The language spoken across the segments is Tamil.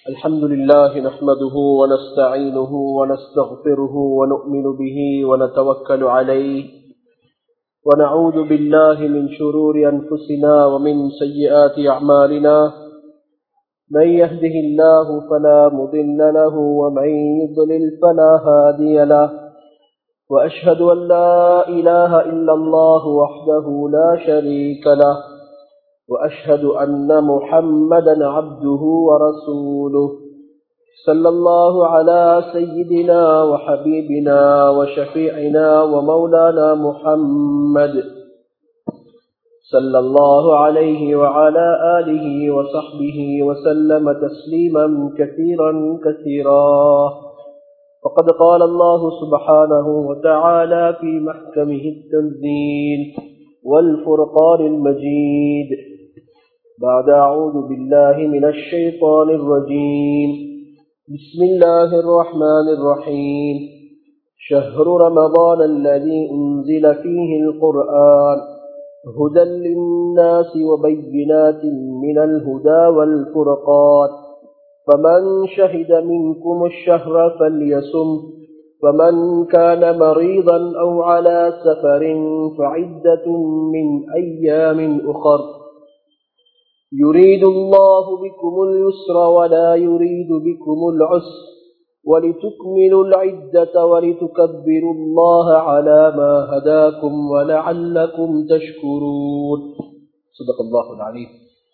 الحمد لله نحمده ونستعينه ونستغفره ونؤمن به ونتوكل عليه ونعوذ بالله من شرور أنفسنا ومن سيئات أعمالنا من يهده الله فلا مضل له ومن يضلل فلا هادي له وأشهد أن لا إله إلا الله وحده لا شريك له وأشهد أن محمدا عبده ورسوله صلى الله على سيدنا وحبيبنا وشفيعنا ومولانا محمد صلى الله عليه وعلى آله وصحبه وسلم تسليما كثيرا كثيرا فقد قال الله سبحانه وتعالى في محكمه التنزيل والفرقان المجيد بعد أعوذ بالله من الشيطان الرجيم بسم الله الرحمن الرحيم شهر رمضان الذي أنزل فيه القرآن هدى للناس وبينات من الهدى والفرقان فمن شهد منكم الشهر فليسم فمن كان مريضا أو على سفر فعدة من أيام أخر يريد الله بكم اليسر ولا يريد بكم العسر ولتكملوا العدة ولتكبروا الله على ما هداكم ولعلكم تشكرون صدق الله العليم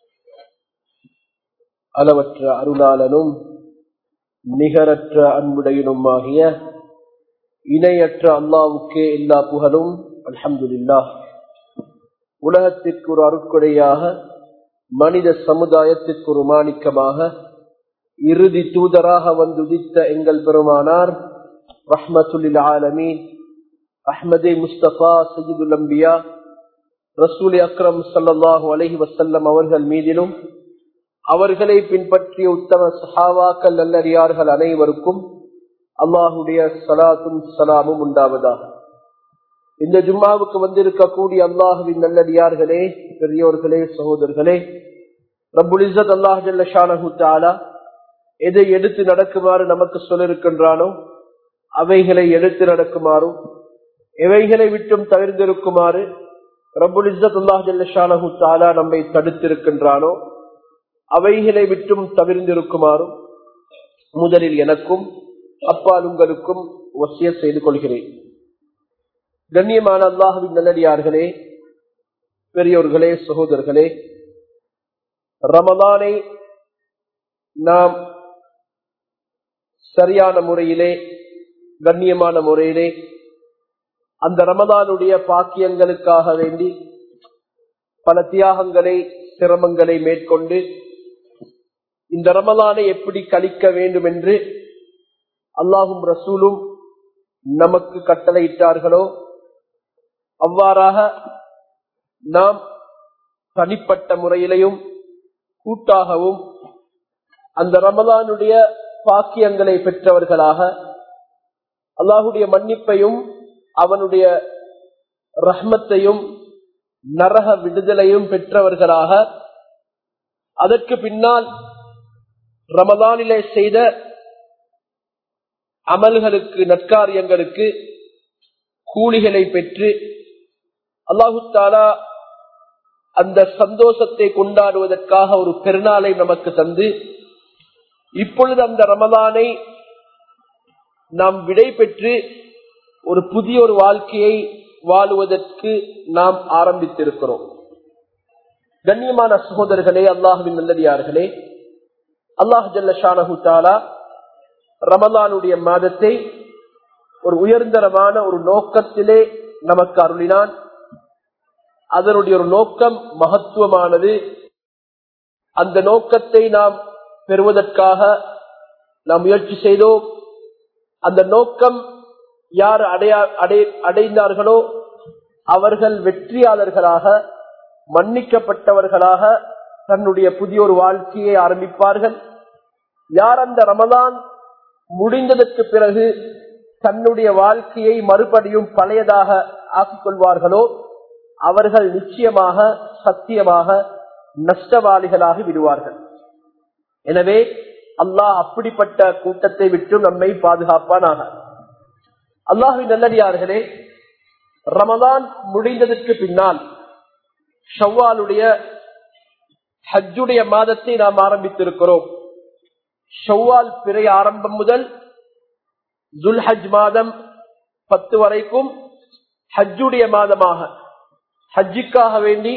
அளவற்ற அருளாளனும் நிகரற்ற அன்புடையனுமாகிய இணையற்ற அல்லாவுக்கே எல்லா புகழும் அல்ஹம்துல்லா உலகத்திற்கு ஒரு அருட்கொடையாக மனித சமுதாயத்திற்கு ஒரு மாணிக்கமாக இறுதி தூதராக வந்துதித்த எங்கள் பெருமானார் ரஹ்மத்துல்லில் ஆலமீன் அஹ்மதே முஸ்தபா சஜிதுல் அம்பியா ரசூல் அக்ரம் சல்லாஹூ அலஹி வசல்லம் அவர்கள் மீதிலும் அவர்களை பின்பற்றிய உத்தம சஹாவாக்கள் நல்லறியார்கள் அனைவருக்கும் அல்லாஹுடைய சலாத்தும் சலாமும் உண்டாவதாக இந்த ஜும்மாவுக்கு வந்திருக்கக்கூடிய அல்லாஹுவின் நல்லடியார்களே பெரியோர்களே சகோதரர்களே ரபுல் இசத் அல்லாஹ் ஜல்லஷானஹு தாலா எதை எடுத்து நடக்குமாறு நமக்கு சொல்லிருக்கின்றானோ அவைகளை எடுத்து நடக்குமாறும் எவைகளை விட்டும் தவிர்ந்திருக்குமாறு ரபுல் இசத் அல்லாஹ் ஜல்லஷானஹு தாலா நம்மை தடுத்திருக்கின்றானோ அவைகளை விட்டும் தவிர்ந்திருக்குமாறும் முதலில் எனக்கும் அப்பால் உங்களுக்கும் வசிய செய்து கொள்கிறேன் கண்ணியமான அல்லாஹுவின் நல்லடியார்களே பெரியோர்களே சகோதரர்களே ரமதானை நாம் சரியான முறையிலே கண்ணியமான முறையிலே அந்த ரமதானுடைய பாக்கியங்களுக்காக வேண்டி பல தியாகங்களை சிரமங்களை மேற்கொண்டு இந்த ரமதானை எப்படி கழிக்க வேண்டும் என்று அல்லாஹும் ரசூலும் நமக்கு கட்டளையிட்டார்களோ அவ்வாறாக நாம் தனிப்பட்ட முறையிலையும் கூட்டாகவும் அந்த ரமதானுடைய பாக்கியங்களை பெற்றவர்களாக அல்லாஹுடைய மன்னிப்பையும் அவனுடைய ரஹ்மத்தையும் நரக விடுதலையும் பெற்றவர்களாக அதற்கு பின்னால் ரமதானிலே செய்த அமல்களுக்கு நற்காரியங்களுக்கு கூலிகளை பெற்று அல்லாஹு தாலா அந்த சந்தோஷத்தை கொண்டாடுவதற்காக ஒரு பெருநாளை நமக்கு தந்து இப்பொழுது அந்த ரமதானை நாம் விடை பெற்று ஒரு புதிய ஒரு வாழ்க்கையை வாழுவதற்கு நாம் ஆரம்பித்திருக்கிறோம் கண்ணியமான சகோதரர்களே அல்லாஹுவின் நல்லடியார்களே அல்லாஹ் ஜல்லஷானஹு தாலா ரமலானுடைய மாதத்தை ஒரு உயர்ந்தரமான ஒரு நோக்கத்திலே நமக்கு அருளினான் அதனுடைய ஒரு நோக்கம் மகத்துவமானது அந்த நோக்கத்தை நாம் பெறுவதற்காக நாம் முயற்சி செய்தோம் அந்த நோக்கம் யார் அடைய அடைந்தார்களோ அவர்கள் வெற்றியாளர்களாக மன்னிக்கப்பட்டவர்களாக தன்னுடைய புதிய ஒரு வாழ்க்கையை ஆரம்பிப்பார்கள் யார் அந்த ரமதான் முடிந்ததற்கு பிறகு தன்னுடைய வாழ்க்கையை மறுபடியும் பழையதாக ஆக்கிக் கொள்வார்களோ அவர்கள் நிச்சயமாக சத்தியமாக நஷ்டவாளிகளாகி விடுவார்கள் எனவே அல்லாஹ் அப்படிப்பட்ட கூட்டத்தை விட்டு நம்மை பாதுகாப்பானாக அல்லாஹின் நல்லடியார்களே ரமதான் முடிந்ததற்கு பின்னால் ஷவ்வாலுடைய ஹஜ்ஜுடைய மாதத்தை நாம் ஆரம்பித்திருக்கிறோம் ஷவ்வால் பிறை ஆரம்பம் முதல் துல்ஹஜ் மாதம் பத்து வரைக்கும் ஹஜ்ஜுடைய மாதமாக ஹஜ்ஜிக்காக வேண்டி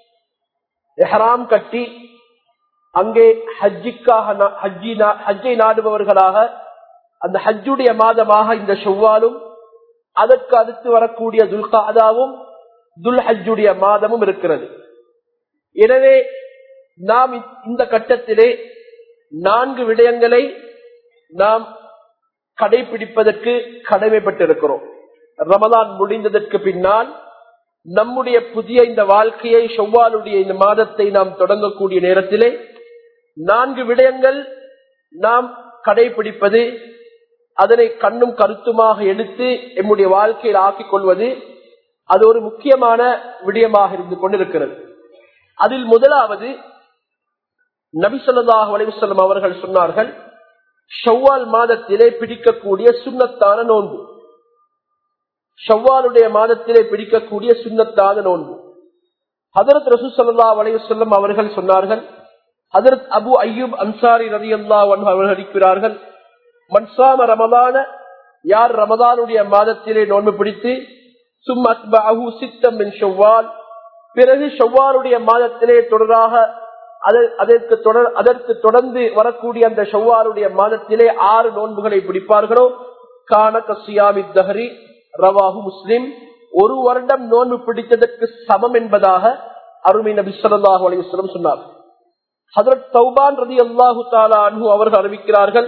எஹராம் கட்டி அங்கே ஹஜ்ஜிக்காக ஹஜ்ஜை நாடுபவர்களாக அந்த ஹஜ்ஜுடைய மாதமாக இந்த ஷவ்வாலும் அதற்கு அடுத்து வரக்கூடிய துல்காதாவும் துல் ஹஜ்ஜுடைய மாதமும் இருக்கிறது எனவே நாம் இந்த கட்டத்திலே நான்கு விடயங்களை நாம் கடைபிடிப்பதற்கு கடமைப்பட்டிருக்கிறோம் ரமதான் முடிந்ததற்கு பின்னால் நம்முடைய புதிய இந்த வாழ்க்கையை செவ்வாலுடைய இந்த மாதத்தை நாம் தொடங்கக்கூடிய நேரத்திலே நான்கு விடயங்கள் நாம் கடைபிடிப்பது அதனை கண்ணும் கருத்துமாக எடுத்து எம்முடைய வாழ்க்கையில் ஆக்கிக் கொள்வது அது ஒரு முக்கியமான விடயமாக இருந்து கொண்டிருக்கிறது அதில் முதலாவது நபிசல்லாஹ் வலைவசல்லம் அவர்கள் சொன்னார்கள் ஷவ்வால் மாதத்திலே பிடிக்கக்கூடிய சுண்ணத்தான நோன்பு ஷவ்வாலுடைய மாதத்திலே பிடிக்கக்கூடிய சுண்ணத்தான நோன்பு ஹதரத் ரசூ சல்லா வலைவசல்லம் அவர்கள் சொன்னார்கள் ஹதரத் அபு ஐயூப் அன்சாரி ரதி அல்லா அவர்கள் அளிக்கிறார்கள் மன்சாம ரமதான யார் ரமதானுடைய மாதத்திலே நோன்பு பிடித்து சும் அத்பு சித்தம் ஷவ்வால் பிறகு ஷவ்வாலுடைய மாதத்திலே தொடராக அதற்கு தொடர் அதற்கு தொடர்ந்து வரக்கூடிய அந்த ஷவ்வாலுடைய மாதத்திலே ஆறு நோன்புகளை பிடிப்பார்களோ கான கசியாமி தஹரி ரவாஹு முஸ்லிம் ஒரு வருடம் நோன்பு பிடித்ததற்கு சமம் என்பதாக அருமை நபி சொல்லாஹு அலிவசலம் சொன்னார் ஹதரத் சௌபான் ரதி அல்லாஹு தாலா அன்பு அவர்கள் அறிவிக்கிறார்கள்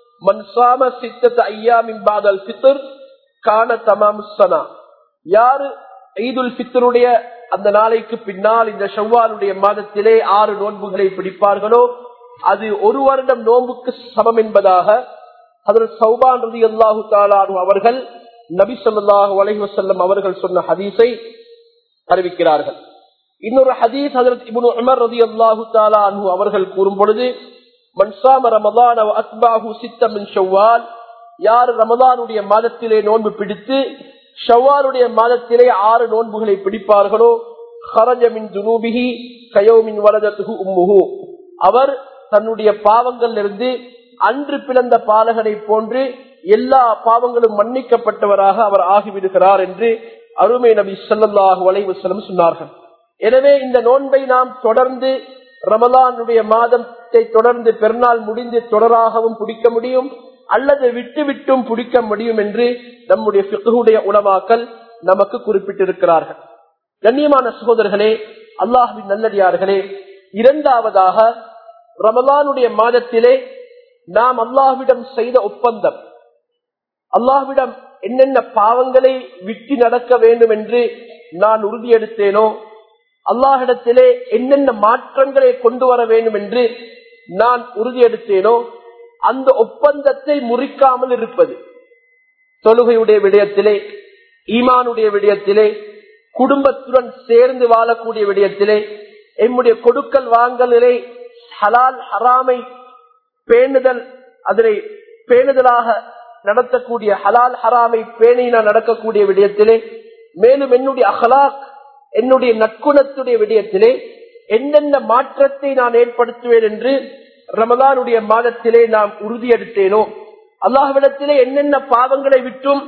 மன்சாம சித்தத் ஐயாமின் பாதல் பித்தர் கான தமாம் சனா யாரு ஈதுல் பித்தருடைய அந்த நாளைக்கு பின்னால் இந்த செவ்வாலுடைய மாதத்திலே ஆறு நோன்புகளை பிடிப்பார்களோ அது ஒரு வருடம் நோன்புக்கு சமம் என்பதாக அதில் சௌபான் ரதி அல்லாஹு தாலானு அவர்கள் நபி சொல்லாஹு அலஹி வசல்லம் அவர்கள் சொன்ன ஹதீஸை அறிவிக்கிறார்கள் இன்னொரு ஹதீஸ் ஹதரத் இபுன் உமர் ரதி அல்லாஹு தாலானு அவர்கள் கூறும் பொழுது மன்சாம ரமதான் அத்பாஹு சித்தமின் ஷவ்வால் யார் ரமதானுடைய மாதத்திலே நோன்பு பிடித்து ஷவ்வாலுடைய மாதத்திலே ஆறு நோன்புகளை பிடிப்பார்களோ ஹரஜமின் துனூபிகி கயோமின் வலதத்துகு உம்முகு அவர் தன்னுடைய பாவங்கள் இருந்து அன்று பிறந்த பாலகனை போன்று எல்லா பாவங்களும் மன்னிக்கப்பட்டவராக அவர் ஆகிவிடுகிறார் என்று அருமை நபி சொல்லல்லாஹு வலைவசலம் சொன்னார்கள் எனவே இந்த நோன்பை நாம் தொடர்ந்து ரமலானுடைய மாதத்தை தொடர்ந்து பெருநாள் முடிந்து தொடராகவும் பிடிக்க முடியும் அல்லது விட்டு விட்டும் பிடிக்க முடியும் என்று நம்முடைய பிக்குடைய உணவாக்கல் நமக்கு குறிப்பிட்டிருக்கிறார்கள் கண்ணியமான சகோதரர்களே அல்லாஹுவின் நல்லடியார்களே இரண்டாவதாக ரமலானுடைய மாதத்திலே நாம் அல்லாஹ்விடம் செய்த ஒப்பந்தம் அல்லாஹ்விடம் என்னென்ன பாவங்களை விட்டு நடக்க வேண்டும் என்று நான் உறுதியெடுத்தேனோ அல்லாஹிடத்திலே என்னென்ன மாற்றங்களை கொண்டு வர வேண்டும் என்று நான் உறுதியெடுத்தேனோ அந்த ஒப்பந்தத்தை முறிக்காமல் இருப்பது தொழுகையுடைய விடயத்திலே ஈமானுடைய விடயத்திலே குடும்பத்துடன் சேர்ந்து வாழக்கூடிய விடயத்திலே எம்முடைய கொடுக்கல் வாங்கலிலே ஹலால் ஹராமை பேணுதல் அதனை பேணுதலாக நடத்தக்கூடிய ஹலால் ஹராமை பேணினா நடக்கக்கூடிய விடயத்திலே மேலும் என்னுடைய அஹலாக் என்னுடைய நற்குணத்துடைய விடயத்திலே என்னென்ன மாற்றத்தை நான் ஏற்படுத்துவேன் என்று ரமதானுடைய மாதத்திலே நாம் உறுதியெடுத்தேனோ அல்லாஹ்விடத்திலே என்னென்ன பாவங்களை விட்டும்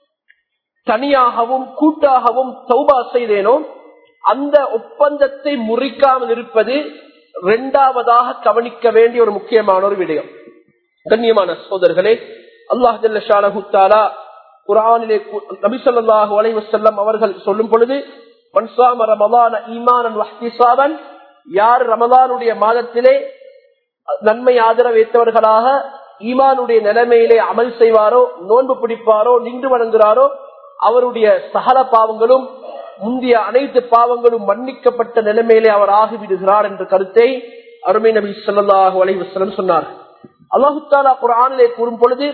தனியாகவும் கூட்டாகவும் சௌபா செய்தேனோ அந்த ஒப்பந்தத்தை முறிக்காமல் இருப்பது இரண்டாவதாக கவனிக்க வேண்டிய ஒரு முக்கியமான ஒரு விடயம் கண்ணியமான சோதர்களே அல்லாஹ் ஜல்லஷாலா குரானிலே நபிசல்லாஹு அலைவசல்லம் அவர்கள் சொல்லும் பொழுது மன்சாம ரமலான ஈமானன் வஹ்திசாவன் யார் ரமலானுடைய மாதத்திலே நன்மை ஆதரவு வைத்தவர்களாக ஈமானுடைய நிலைமையிலே அமல் செய்வாரோ நோன்பு பிடிப்பாரோ நின்று வணங்குகிறாரோ அவருடைய சகல பாவங்களும் முந்தைய அனைத்து பாவங்களும் மன்னிக்கப்பட்ட நிலைமையிலே அவர் ஆகிவிடுகிறார் என்ற கருத்தை அருமை நபி சொல்லாஹு அலைவசலம் சொன்னார் அல்லாஹு தாலா குரானிலே கூறும் பொழுது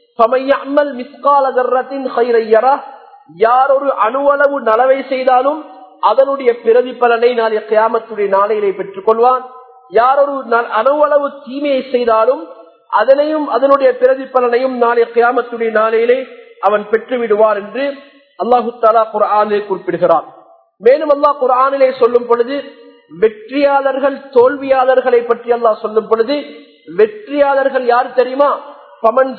யார் ஒரு அணுவளவு நலவை செய்தாலும் அதனுடைய பிரதிபலனை நாளைய கியாமத்துடைய நாளையிலே பெற்றுக் கொள்வான் யார் ஒரு அணுவளவு தீமையை செய்தாலும் அதனையும் அதனுடைய பிரதிபலனையும் நாளைய கியாமத்துடைய நாளையிலே அவன் பெற்று விடுவார் என்று அல்லாஹு தாலா குரானிலே குறிப்பிடுகிறான் மேலும் அல்லாஹ் குரானிலே சொல்லும் பொழுது வெற்றியாளர்கள் தோல்வியாளர்களை பற்றி அல்லாஹ் சொல்லும் பொழுது வெற்றியாளர்கள் யார் தெரியுமா பமன்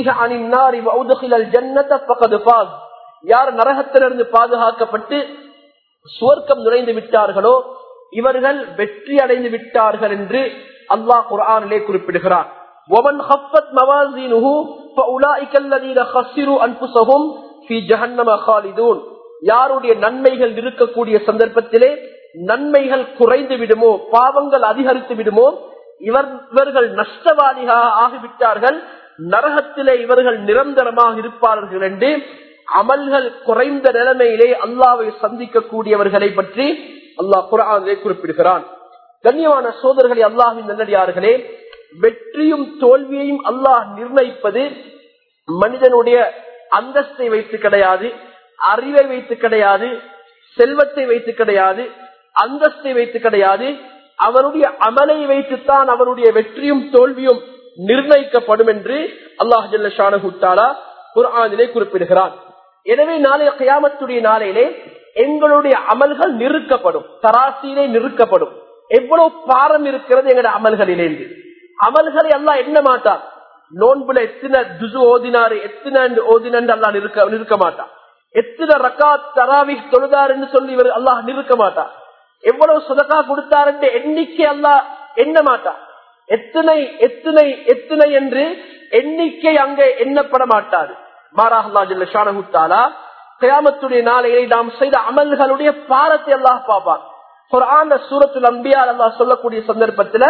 யார் நரகத்திலிருந்து பாதுகாக்கப்பட்டு சுவர்க்கம் நுழைந்து விட்டார்களோ இவர்கள் வெற்றி அடைந்து விட்டார்கள் என்று அல்லாஹ் குரானிலே குறிப்பிடுகிறார் ஒமன் ஹப்பத் மவாசினுஹு فأولئك الذين خسروا أنفسهم في جهنم خالدون யாருடைய நன்மைகள் இருக்கக்கூடிய சந்தர்ப்பத்திலே நன்மைகள் குறைந்து விடுமோ பாவங்கள் அதிகரித்து விடுமோ இவர் இவர்கள் நஷ்டவாதிகளாக ஆகிவிட்டார்கள் நரகத்திலே இவர்கள் நிரந்தரமாக இருப்பார்கள் என்று அமல்கள் குறைந்த நிலைமையிலே அல்லாவை சந்திக்கக்கூடியவர்களை பற்றி அல்லாஹ் குரானிலே குறிப்பிடுகிறான் கண்ணியமான சோதர்களை அல்லாஹின் நல்லடியார்களே வெற்றியும் தோல்வியையும் அல்லாஹ் நிர்ணயிப்பது மனிதனுடைய அந்தஸ்தை வைத்து கிடையாது அறிவை வைத்து கிடையாது செல்வத்தை வைத்து கிடையாது அந்தஸ்தை வைத்து கிடையாது அவருடைய அமலை வைத்துத்தான் அவருடைய வெற்றியும் தோல்வியும் நிர்ணயிக்கப்படும் என்று அல்லாஹ் ஜல்லஷானஹுத்தாலா குர்ஆனிலே குறிப்பிடுகிறான் எனவே நாளைய கயாமத்துடைய நாளையிலே எங்களுடைய அமல்கள் நிறுக்கப்படும் தராசியிலே நிறுக்கப்படும் எவ்வளவு பாரம் இருக்கிறது எங்களுடைய அமல்களிலேந்து அமல்களை எல்லாம் என்ன மாட்டான் நோன்புல எத்தனை துசு ஓதினாரு எத்தனை ஓதினு அல்லா நிற்க நிற்க மாட்டான் எத்தனை ரக்கா தராவி தொழுதாருன்னு சொல்லி இவர் அல்லாஹ் நிற்க மாட்டான் எவ்வளவு சுதக்கா கொடுத்தாரு எண்ணிக்கை அல்லாஹ் எண்ண மாட்டான் எத்தனை எத்தனை எத்தனை என்று எண்ணிக்கை அங்கே எண்ணப்பட மாட்டாது மாறாஹல்லா கயாமத்துடைய நாளையை நாம் செய்த அமல்களுடைய பாரத்தை அல்லாஹ் பார்ப்பான் குரான சூரத்துல் அம்பியார் அல்லாஹ் சொல்லக்கூடிய சந்தர்ப்பத்தில்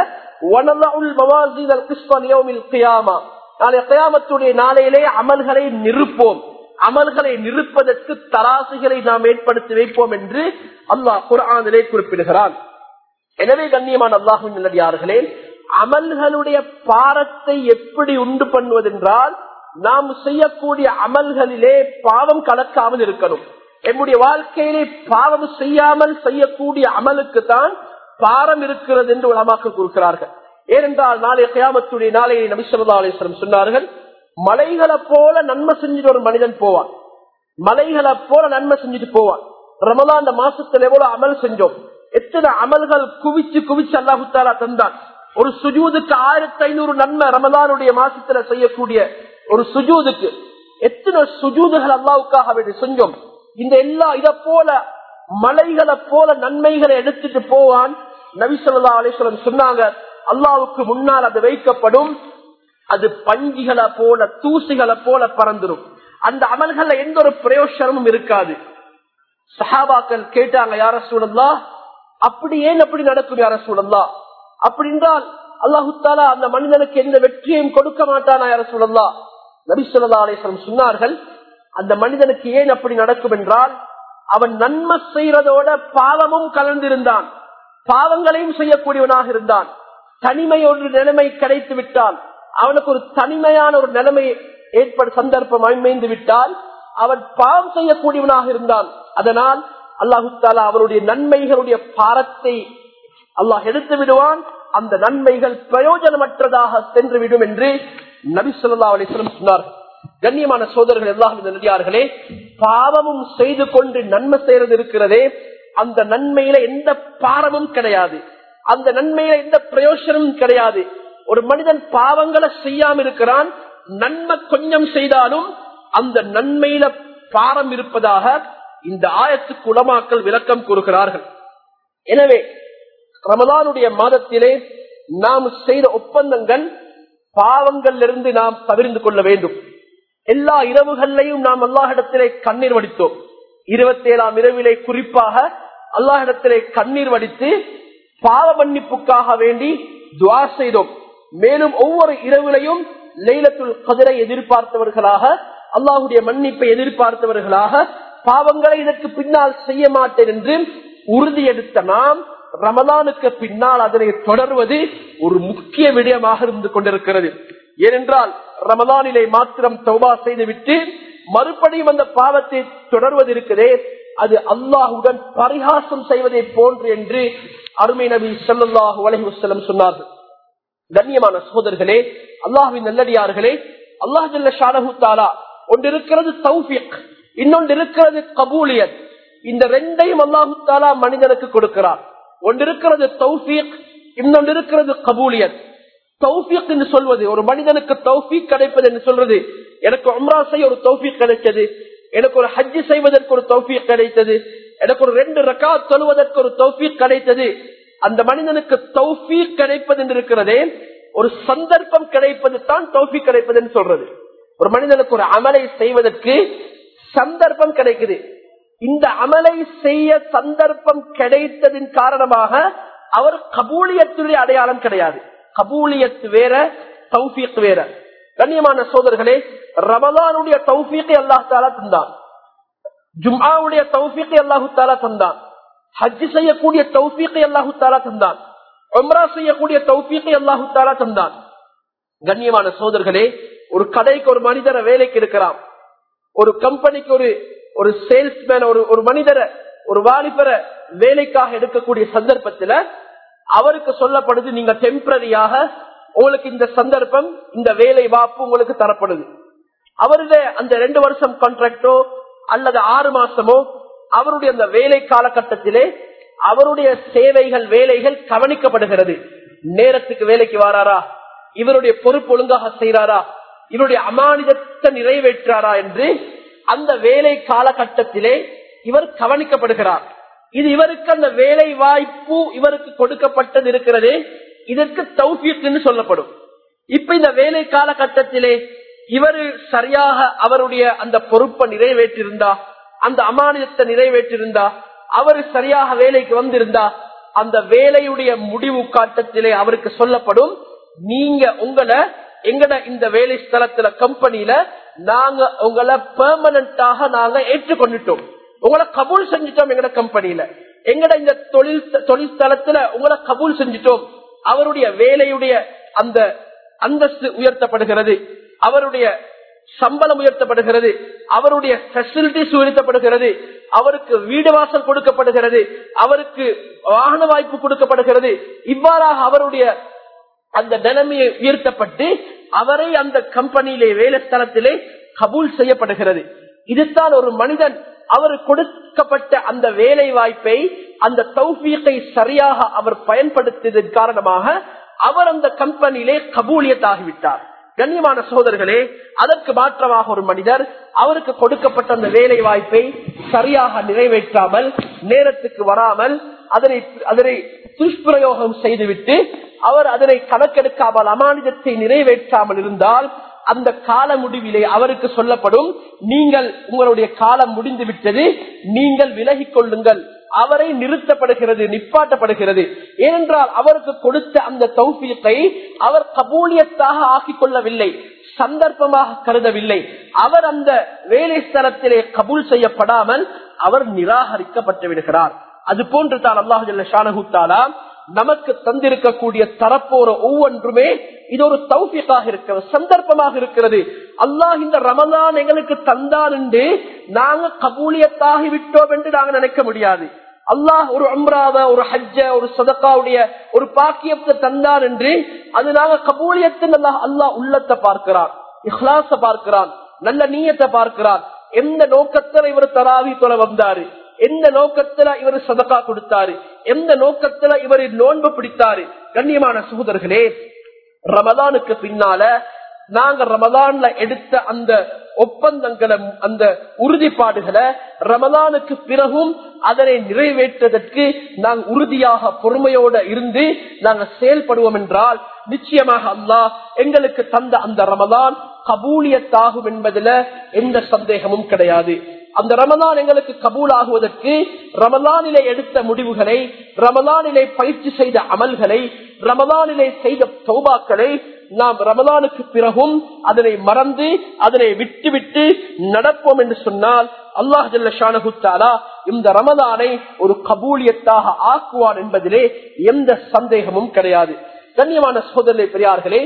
நாளை கயாமத்துடைய நாளையிலே அமல்களை நிறுப்போம் அமல்களை நிறுப்பதற்கு தராசுகளை நாம் ஏற்படுத்தி வைப்போம் என்று அல்லாஹ் குரானிலே குறிப்பிடுகிறான் எனவே கண்ணியமான அல்லாஹும் நல்லடியார்களே அமல்களுடைய பாரத்தை எப்படி உண்டு பண்ணுவதென்றால் நாம் செய்யக்கூடிய அமல்களிலே பாவம் கலக்காமல் இருக்கணும் என்னுடைய வாழ்க்கையிலே பாவம் செய்யாமல் செய்யக்கூடிய அமலுக்கு தான் பாரம் இருக்கிறது என்று உலமாக்க கொடுக்கிறார்கள் ஏனென்றால் நாளைய கயாமத்துடைய நாளையை நபிசல்லா அலிஸ்லம் சொன்னார்கள் மலைகளை போல நன்மை செஞ்சுட்டு ஒரு மனிதன் போவான் மலைகளை போல நன்மை செஞ்சுட்டு போவான் ரமதான் அந்த மாசத்துல எவ்வளவு அமல் செஞ்சோம் எத்தனை அமல்கள் குவிச்சு குவிச்சு அல்லாஹுத்தாலா தந்தான் ஒரு சுஜூதுக்கு ஆயிரத்தி ஐநூறு நன்மை ரமதானுடைய மாசத்துல செய்யக்கூடிய ஒரு சுஜூதுக்கு எத்தனை சுஜூதுகள் அல்லாவுக்காக வேண்டி செஞ்சோம் இந்த எல்லா இத போல மலைகளை போல நன்மைகளை எடுத்துட்டு போவான் நபிசல்லா அலிஸ்வலம் சொன்னாங்க அல்லாவுக்கு முன்னால் அது வைக்கப்படும் அது பஞ்சிகளை போல தூசிகளை போல பறந்துடும் அந்த அமல்கள்ல எந்த ஒரு பிரயோசனமும் இருக்காது சஹாபாக்கள் கேட்டாங்க யார சூழல்லா அப்படி ஏன் அப்படி நடக்கும் யார சூழல்லா அப்படி என்றால் அல்லாஹு தாலா அந்த மனிதனுக்கு எந்த வெற்றியையும் கொடுக்க மாட்டானா யார சூழல்லா நபிசுல்லா அலிஸ்வலம் சொன்னார்கள் அந்த மனிதனுக்கு ஏன் அப்படி நடக்கும் என்றால் அவன் நன்மை செய்யறதோட பாவமும் கலந்திருந்தான் பாவங்களையும் செய்யக்கூடியவனாக இருந்தான் தனிமை ஒரு நிலைமை கிடைத்து விட்டால் அவனுக்கு ஒரு தனிமையான ஒரு நிலைமை ஏற்பட சந்தர்ப்பம் அமைந்து விட்டால் அவன் பாவம் செய்யக்கூடியவனாக இருந்தான் அதனால் அல்லாஹு தாலா அவருடைய நன்மைகளுடைய பாரத்தை அல்லாஹ் எடுத்து விடுவான் அந்த நன்மைகள் பிரயோஜனமற்றதாக சென்று விடும் என்று நபி சொல்லா அலிஸ்லம் சொன்னார்கள் கண்ணியமான சோதர்கள் எல்லாம் நடிகார்களே பாவமும் செய்து கொண்டு நன்மை செய்யறது இருக்கிறதே அந்த நன்மையில எந்த பாரமும் கிடையாது அந்த நன்மையில எந்த பிரயோசனமும் கிடையாது ஒரு மனிதன் பாவங்களை செய்யாம இருக்கிறான் நன்மை கொஞ்சம் செய்தாலும் அந்த நன்மையில பாரம் இருப்பதாக இந்த ஆயத்துக்கு உலமாக்கல் விளக்கம் கூறுகிறார்கள் எனவே ரமதானுடைய மாதத்திலே நாம் செய்த ஒப்பந்தங்கள் பாவங்களிலிருந்து நாம் தவிர்ந்து கொள்ள வேண்டும் எல்லா இரவுகள்லையும் நாம் அல்லாஹிடத்திலே கண்ணீர் வடித்தோம் இருபத்தி ஏழாம் இரவிலே குறிப்பாக அல்லாஹிடத்திலே கண்ணீர் வடித்து பாவ மன்னிப்புக்காக வேண்டி துவா செய்தோம் மேலும் ஒவ்வொரு இரவுலையும் லைலத்துல் கதிரை எதிர்பார்த்தவர்களாக அல்லாஹுடைய மன்னிப்பை எதிர்பார்த்தவர்களாக பாவங்களை இதற்கு பின்னால் செய்ய மாட்டேன் என்று உறுதி எடுத்த நாம் ரமலானுக்கு பின்னால் அதனை தொடர்வது ஒரு முக்கிய விடயமாக இருந்து கொண்டிருக்கிறது ஏனென்றால் ரமலானிலே மாத்திரம் தௌபா செய்துவிட்டு மறுபடியும் அந்த பாவத்தை தொடர்வது இருக்குதே அது அல்லாஹுடன் பரிகாசம் செய்வதை போன்று என்று அருமை நபி சொல்லாஹு அலஹி வசலம் சொன்னார்கள் கண்ணியமான சகோதரர்களே அல்லாஹுவின் நல்லடியார்களே அல்லாஹ் ஜல்ல ஷானஹு தாலா ஒன்று இருக்கிறது தௌஃபிக் இன்னொன்று இருக்கிறது கபூலியத் இந்த ரெண்டையும் அல்லாஹு தாலா மனிதனுக்கு கொடுக்கிறார் ஒன்று இருக்கிறது தௌஃபிக் இன்னொன்று இருக்கிறது கபூலியத் தௌஃபிக் என்று சொல்வது ஒரு மனிதனுக்கு தௌஃபிக் கிடைப்பது என்று சொல்றது எனக்கு உம்ரா செய்ய ஒரு தௌஃபிக் கிடைச்சது எனக்கு ஒரு ஹஜ்ஜி செய்வதற்கு ஒரு தௌஃபிக் கிடைத்தது எனக்கு ஒரு ரெண்டு ரக்கா தொழுவதற்கு ஒரு தௌஃபிக் கிடைத்தது அந்த மனிதனுக்கு தௌஃபீக் கிடைப்பது என்று இருக்கிறதே ஒரு சந்தர்ப்பம் கிடைப்பது தான் தௌஃபீக் கிடைப்பது என்று சொல்றது ஒரு மனிதனுக்கு ஒரு அமலை செய்வதற்கு சந்தர்ப்பம் கிடைக்குது இந்த அமலை செய்ய சந்தர்ப்பம் கிடைத்ததின் காரணமாக அவர் கபூலியத்துடைய அடையாளம் கிடையாது கபூலியத்து வேற தௌஃபீக் வேற கண்ணியமான சோதர்களே ரமலானுடைய தௌஃபீக்கை அல்லாஹ் தாலா தந்தான் ஜும்ஆவுடைய தௌஃபீக்கை அல்லாஹு தாலா தந்தான் ஹஜ் செய்யக்கூடிய தௌஃபீக்கை அல்லாஹு தாலா தந்தான் உம்ரா செய்யக்கூடிய தௌஃபீக்கை அல்லாஹு தாலா தந்தான் கண்ணியமான சோதர்களே ஒரு கடைக்கு ஒரு மனிதரை வேலைக்கு எடுக்கிறான் ஒரு கம்பெனிக்கு ஒரு ஒரு சேல்ஸ்மேன் ஒரு ஒரு மனிதரை ஒரு வாலிபரை வேலைக்காக எடுக்கக்கூடிய சந்தர்ப்பத்துல அவருக்கு சொல்லப்படுது நீங்க டெம்பரரியாக உங்களுக்கு இந்த சந்தர்ப்பம் இந்த வேலை வாப்பு உங்களுக்கு தரப்படுது அவருடைய அந்த ரெண்டு வருஷம் கான்ட்ராக்டோ அல்லது ஆறு மாசமோ அவருடைய அந்த வேலை காலகட்டத்திலே அவருடைய சேவைகள் வேலைகள் கவனிக்கப்படுகிறது நேரத்துக்கு வேலைக்கு வாராரா இவருடைய பொறுப்பு ஒழுங்காக செய்யறாரா இவருடைய அமானிதத்தை நிறைவேற்றாரா என்று அந்த வேலை காலகட்டத்திலே இவர் கவனிக்கப்படுகிறார் இது இவருக்கு அந்த வேலை வாய்ப்பு இவருக்கு கொடுக்கப்பட்டது இருக்கிறது இதற்கு தௌஃபியத்துன்னு சொல்லப்படும் இப்ப இந்த வேலை காலகட்டத்திலே இவர் சரியாக அவருடைய அந்த பொறுப்பை நிறைவேற்றிருந்தா அந்த அமானியத்தை நிறைவேற்றிருந்தா அவர் சரியாக வேலைக்கு வந்திருந்தா அந்த வேலையுடைய முடிவு காட்டத்திலே அவருக்கு சொல்லப்படும் நீங்க உங்களை எங்கட இந்த வேலை ஸ்தலத்துல கம்பெனியில நாங்க உங்களை பெர்மனண்டாக நாங்க ஏற்றுக்கொண்டுட்டோம் உங்களை கபூல் செஞ்சிட்டோம் எங்கட கம்பெனியில எங்கட இந்த தொழில் தொழில் ஸ்தலத்துல உங்களை கபூல் செஞ்சிட்டோம் அவருடைய வேலையுடைய அந்த அந்தஸ்து உயர்த்தப்படுகிறது அவருடைய சம்பளம் உயர்த்தப்படுகிறது அவருடைய பெசிலிட்டிஸ் உயர்த்தப்படுகிறது அவருக்கு வீடு வாசல் கொடுக்கப்படுகிறது அவருக்கு வாகன வாய்ப்பு கொடுக்கப்படுகிறது இவ்வாறாக அவருடைய அந்த நிலைமையை உயர்த்தப்பட்டு அவரை அந்த கம்பெனியிலே வேலை ஸ்தலத்திலே கபூல் செய்யப்படுகிறது இதுதான் ஒரு மனிதன் அவர் கொடுக்கப்பட்ட அந்த வேலை வாய்ப்பை அந்த தௌஃபீக்கை சரியாக அவர் பயன்படுத்தியதன் காரணமாக அவர் அந்த கம்பெனியிலே கபூலியத்தாகிவிட்டார் கண்ணியமான சகோதரர்களே அதற்கு மாற்றமாக ஒரு மனிதர் அவருக்கு கொடுக்கப்பட்ட அந்த வேலை வாய்ப்பை சரியாக நிறைவேற்றாமல் நேரத்துக்கு வராமல் அதனை அதனை துஷ்பிரயோகம் செய்துவிட்டு அவர் அதனை கணக்கெடுக்காமல் அமானிதத்தை நிறைவேற்றாமல் இருந்தால் அந்த கால முடிவிலே அவருக்கு சொல்லப்படும் நீங்கள் உங்களுடைய காலம் முடிந்து விட்டது நீங்கள் விலகிக் கொள்ளுங்கள் அவரை நிறுத்தப்படுகிறது நிப்பாட்டப்படுகிறது ஏனென்றால் அவருக்கு கொடுத்த அந்த தௌபியத்தை அவர் கபூலியத்தாக ஆக்கிக் கொள்ளவில்லை சந்தர்ப்பமாக கருதவில்லை அவர் அந்த வேலை ஸ்தலத்திலே கபூல் செய்யப்படாமல் அவர் நிராகரிக்கப்பட்டு விடுகிறார் அது போன்று தான் அல்லாஹு ஷானகுத்தாலா நமக்கு தந்திருக்கக்கூடிய தரப்போற ஒவ்வொன்றுமே இது ஒரு தௌஃபியக்காக இருக்கிறது சந்தர்ப்பமாக இருக்கிறது அல்லாஹ் இந்த ரமதான் எங்களுக்கு தந்தான் என்று நாங்க கபூலியத்தாகி விட்டோம் என்று நாங்க நினைக்க முடியாது அல்லாஹ் ஒரு அம்ராவ ஒரு ஹஜ்ஜ ஒரு சதக்காவுடைய ஒரு பாக்கியத்தை தந்தான் என்று அது நாங்க கபூலியத்தின் அல்லாஹ் அல்லாஹ் உள்ளத்தை பார்க்கிறான் இஹ்லாச பார்க்கிறான் நல்ல நீயத்தை பார்க்கிறான் எந்த நோக்கத்துல இவர் தராவி தொலை வந்தாரு எந்த நோக்கத்துல இவர் சதக்கா கொடுத்தாரு எந்த நோக்கத்துல இவர் நோன்பு பிடித்தாரு கண்ணியமான சகோதரர்களே ரமதானுக்கு பின்னால நாங்க ரமதான்ல எடுத்த அந்த ஒப்பந்தங்களை அந்த உறுதிப்பாடுகளை ரமதானுக்கு பிறகும் அதனை நிறைவேற்றுவதற்கு நாங்கள் உறுதியாக பொறுமையோட இருந்து நாங்கள் செயல்படுவோம் என்றால் நிச்சயமாக அல்லாஹ் எங்களுக்கு தந்த அந்த ரமதான் கபூலியத்தாகும் என்பதுல எந்த சந்தேகமும் கிடையாது அந்த ரமதான் எங்களுக்கு கபூல் ஆகுவதற்கு ரமதானிலே எடுத்த முடிவுகளை ரமதானிலே பயிற்சி செய்த அமல்களை ரமதானிலே செய்த சௌபாக்களை நாம் ரமதானுக்கு பிறகும் அதனை மறந்து அதனை விட்டு விட்டு நடப்போம் என்று சொன்னால் அல்லாஹ் ஜல்ல ஷானகுத்தாலா இந்த ரமதானை ஒரு கபூலியத்தாக ஆக்குவான் என்பதிலே எந்த சந்தேகமும் கிடையாது கண்ணியமான சோதனை பெரியார்களே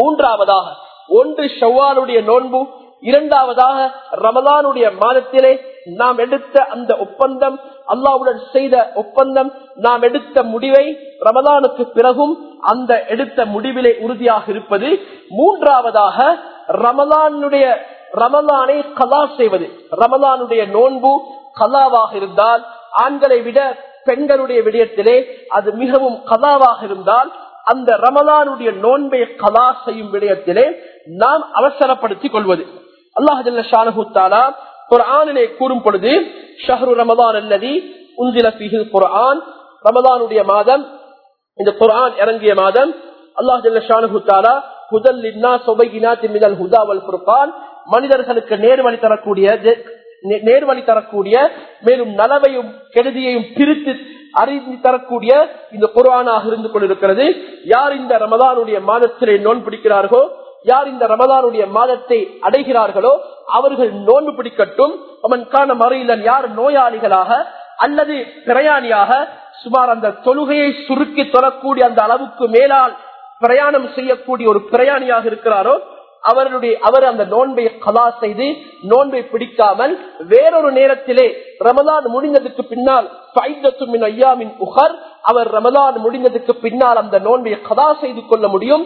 மூன்றாவதாக ஒன்று ஷவ்வாலுடைய நோன்பு இரண்டாவதாக ரமலானுடைய மாதத்திலே நாம் எடுத்த அந்த ஒப்பந்தம் அல்லாவுடன் செய்த ஒப்பந்தம் நாம் எடுத்த முடிவை ரமலானுக்கு பிறகும் அந்த எடுத்த முடிவிலே உறுதியாக இருப்பது மூன்றாவதாக ரமலானுடைய ரமலானை கலா செய்வது ரமலானுடைய நோன்பு கலாவாக இருந்தால் ஆண்களை விட பெண்களுடைய விடயத்திலே அது மிகவும் கலாவாக இருந்தால் அந்த ரமலானுடைய நோன்பை கலா செய்யும் விடயத்திலே நாம் அவசரப்படுத்திக் கொள்வது அல்லாஹாலா குரானிலே கூறும் பொழுது ஷஹரு ரமதான் அல்லது உந்தில குரான் ரமதானுடைய மாதம் இந்த குரான் இறங்கிய மாதம் அல்லாஹாலா மனிதர்களுக்கு நேர்வழி தரக்கூடிய நேர்வழி தரக்கூடிய மேலும் நலவையும் கெடுதியையும் பிரித்து அறிந்து தரக்கூடிய இந்த குரானாக இருந்து கொண்டிருக்கிறது யார் இந்த ரமதானுடைய மாதத்திலே நோன் பிடிக்கிறார்களோ யார் இந்த ரமதானுடைய மாதத்தை அடைகிறார்களோ அவர்கள் நோன்பு பிடிக்கட்டும் அவன் காண மறையிலன் யார் நோயாளிகளாக அல்லது பிரயாணியாக சுமார் அந்த தொழுகையை சுருக்கி தொழக்கூடிய அந்த அளவுக்கு மேலால் பிரயாணம் செய்யக்கூடிய ஒரு பிரயாணியாக இருக்கிறாரோ அவர்களுடைய அவர் அந்த நோன்பை கலா செய்து நோன்பை பிடிக்காமல் வேறொரு நேரத்திலே ரமதான் முடிந்ததுக்கு பின்னால் ஐயாமின் உகர் அவர் ரமதான் முடிந்ததுக்கு பின்னால் அந்த நோன்பை கதா செய்து கொள்ள முடியும்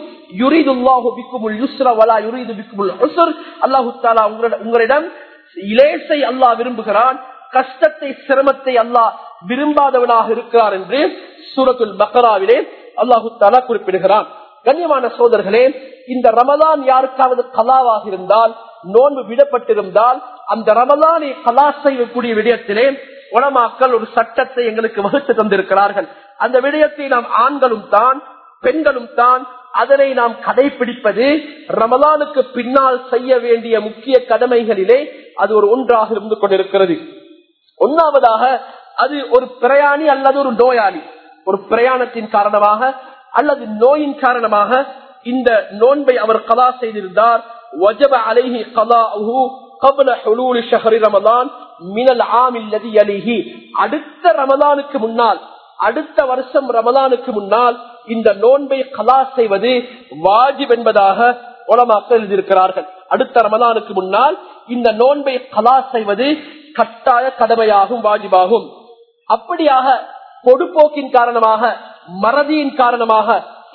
உங்களிடம் இலேசை அல்லாஹ் விரும்புகிறான் கஷ்டத்தை சிரமத்தை அல்லாஹ் விரும்பாதவனாக இருக்கிறார் என்று சூரத்துல் பக்கராவிலே அல்லாஹு தாலா குறிப்பிடுகிறான் கண்ணியமான சோதர்களே இந்த ரமதான் யாருக்காவது கலாவாக இருந்தால் நோன்பு விடப்பட்டிருந்தால் அந்த ரமதானை கலா செய்யக்கூடிய விடயத்திலே உலமாக்கள் ஒரு சட்டத்தை எங்களுக்கு வகுத்து தந்திருக்கிறார்கள் அந்த விடயத்தை நாம் ஆண்களும் தான் பெண்களும் தான் அதனை நாம் கடைபிடிப்பது ரமலானுக்கு பின்னால் செய்ய வேண்டிய முக்கிய கடமைகளிலே அது ஒரு ஒன்றாக இருந்து கொண்டிருக்கிறது ஒன்னாவதாக அது ஒரு பிரயாணி அல்லது ஒரு நோயாளி ஒரு பிரயாணத்தின் காரணமாக அல்லது நோயின் காரணமாக இந்த நோன்பை அவர் கலா செய்திருந்தார் وجب عليه قضاؤه قبل حلول شهر رمضان من العام الذي يليه அடுத்த ரமலானுக்கு முன்னால் அடுத்த வருஷம் ரமலானுக்கு முன்னால் இந்த நோன்பை கலா செய்வது வாஜிப் என்பதாக உலமாக்கள் எழுதியிருக்கிறார்கள் அடுத்த ரமலானுக்கு முன்னால் இந்த நோன்பை கலா செய்வது கட்டாய கடமையாகும் வாஜிபாகும் அப்படியாக பொடுப்போக்கின் காரணமாக மறதியின் காரணமாக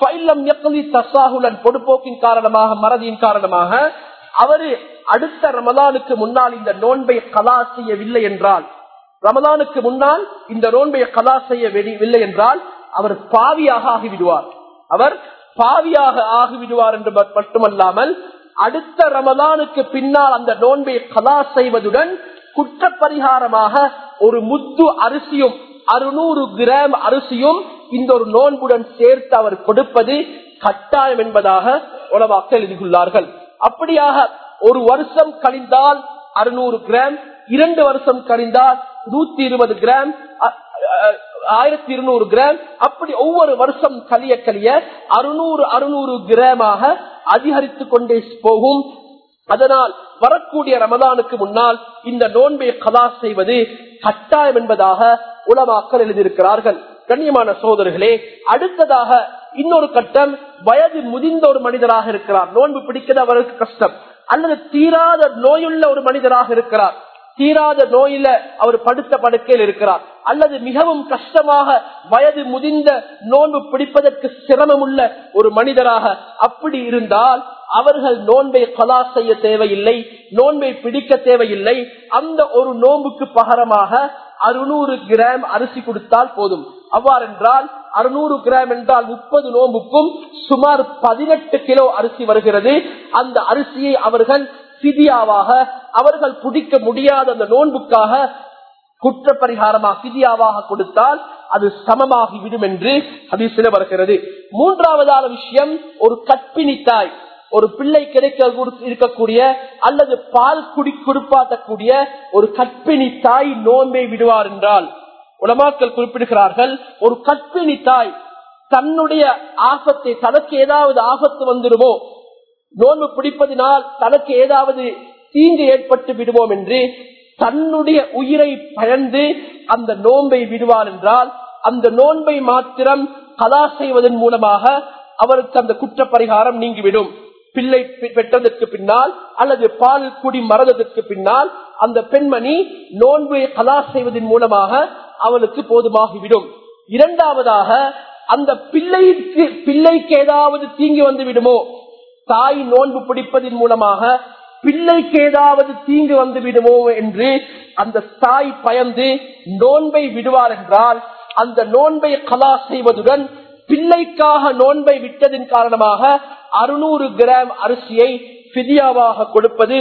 பொடுப்போக்கின் காரணமாக மறதியின் காரணமாக அவரு அடுத்த ரமலானுக்கு முன்னால் இந்த நோன்பை கலா செய்யவில்லை என்றால் ரமலானுக்கு முன்னால் இந்த நோன்பை கலா செய்யவில்லை என்றால் அவர் பாவியாக ஆகிவிடுவார் அவர் பாவியாக ஆகிவிடுவார் என்று மட்டுமல்லாமல் அடுத்த ரமலானுக்கு பின்னால் அந்த நோன்பை கலா செய்வதுடன் குற்றப்பரிகாரமாக ஒரு முத்து அரிசியும் அறுநூறு கிராம் அரிசியும் இந்த ஒரு நோன்புடன் சேர்த்து அவர் கொடுப்பது கட்டாயம் என்பதாக உலவாக்கள் எழுதியுள்ளார்கள் அப்படியாக ஒரு வருஷம் கழிந்தால் அறுநூறு கிராம் இரண்டு வருஷம் கழிந்தால் நூத்தி இருபது கிராம் ஆயிரத்தி இருநூறு கிராம் அப்படி ஒவ்வொரு வருஷம் கலிய கலிய அறுநூறு அறுநூறு கிராமாக அதிகரித்து கொண்டே போகும் அதனால் வரக்கூடிய ரமதானுக்கு முன்னால் இந்த நோன்பை கலா செய்வது கட்டாயம் என்பதாக உலமாக்கள் எழுதியிருக்கிறார்கள் கண்ணியமான சோதர்களே அடுத்ததாக இன்னொரு கட்டம் வயது முதிர்ந்த ஒரு மனிதராக இருக்கிறார் நோன்பு பிடிக்கிறது அவருக்கு கஷ்டம் அல்லது தீராத நோயுள்ள ஒரு மனிதராக இருக்கிறார் தீராத நோயில அவர் படுத்த படுக்கையில் இருக்கிறார் அல்லது மிகவும் கஷ்டமாக வயது முதிர்ந்த நோன்பு பிடிப்பதற்கு சிரமம் உள்ள ஒரு மனிதராக அப்படி இருந்தால் அவர்கள் நோன்பை கலா செய்ய தேவையில்லை நோன்பை பிடிக்க தேவையில்லை அந்த ஒரு நோன்புக்கு பகரமாக அறுநூறு கிராம் அரிசி கொடுத்தால் போதும் அவ்வாறென்றால் அறுநூறு கிராம் என்றால் முப்பது நோம்புக்கும் சுமார் பதினெட்டு கிலோ அரிசி வருகிறது அந்த அரிசியை அவர்கள் சிதியாவாக அவர்கள் பிடிக்க முடியாத அந்த நோன்புக்காக குற்ற பரிகாரமாக சிதியாவாக கொடுத்தால் அது சமமாகி விடும் என்று ஹதீசில வருகிறது மூன்றாவதான விஷயம் ஒரு கற்பிணி தாய் ஒரு பிள்ளை கிடைக்க இருக்கக்கூடிய அல்லது பால் குடி குடுப்பாட்டக்கூடிய ஒரு கற்பிணி தாய் நோன்பை விடுவார் என்றால் உலமாக்கள் குறிப்பிடுகிறார்கள் ஒரு கற்பிணி தாய் தன்னுடைய ஆபத்தை தனக்கு ஏதாவது ஆபத்து வந்துடுமோ நோன்பு பிடிப்பதினால் தனக்கு ஏதாவது தீங்கு ஏற்பட்டு விடுவோம் என்று தன்னுடைய உயிரை பயந்து அந்த நோன்பை விடுவார் என்றால் அந்த நோன்பை மாத்திரம் கலா செய்வதன் மூலமாக அவருக்கு அந்த குற்ற பரிகாரம் நீங்கிவிடும் பிள்ளை பெ- பெற்றதற்கு பின்னால் அல்லது பால் குடி மறந்ததற்கு பின்னால் அந்த பெண்மணி நோன்பை கலா செய்வதன் மூலமாக அவளுக்கு போதுமாகிவிடும் இரண்டாவதாக அந்த பிள்ளைக்கு பிள்ளைக்கு ஏதாவது தீங்கு வந்து விடுமோ தாய் நோன்பு பிடிப்பதன் மூலமாக பிள்ளைக்கு ஏதாவது தீங்கு வந்து விடுமோ என்று அந்த தாய் பயந்து நோன்பை விடுவார் என்றால் அந்த நோன்பை கலா செய்வதுடன் பிள்ளைக்காக நோன்பை விட்டதின் காரணமாக அறுநூறு கிராம் அரிசியை பிதியாவாக கொடுப்பது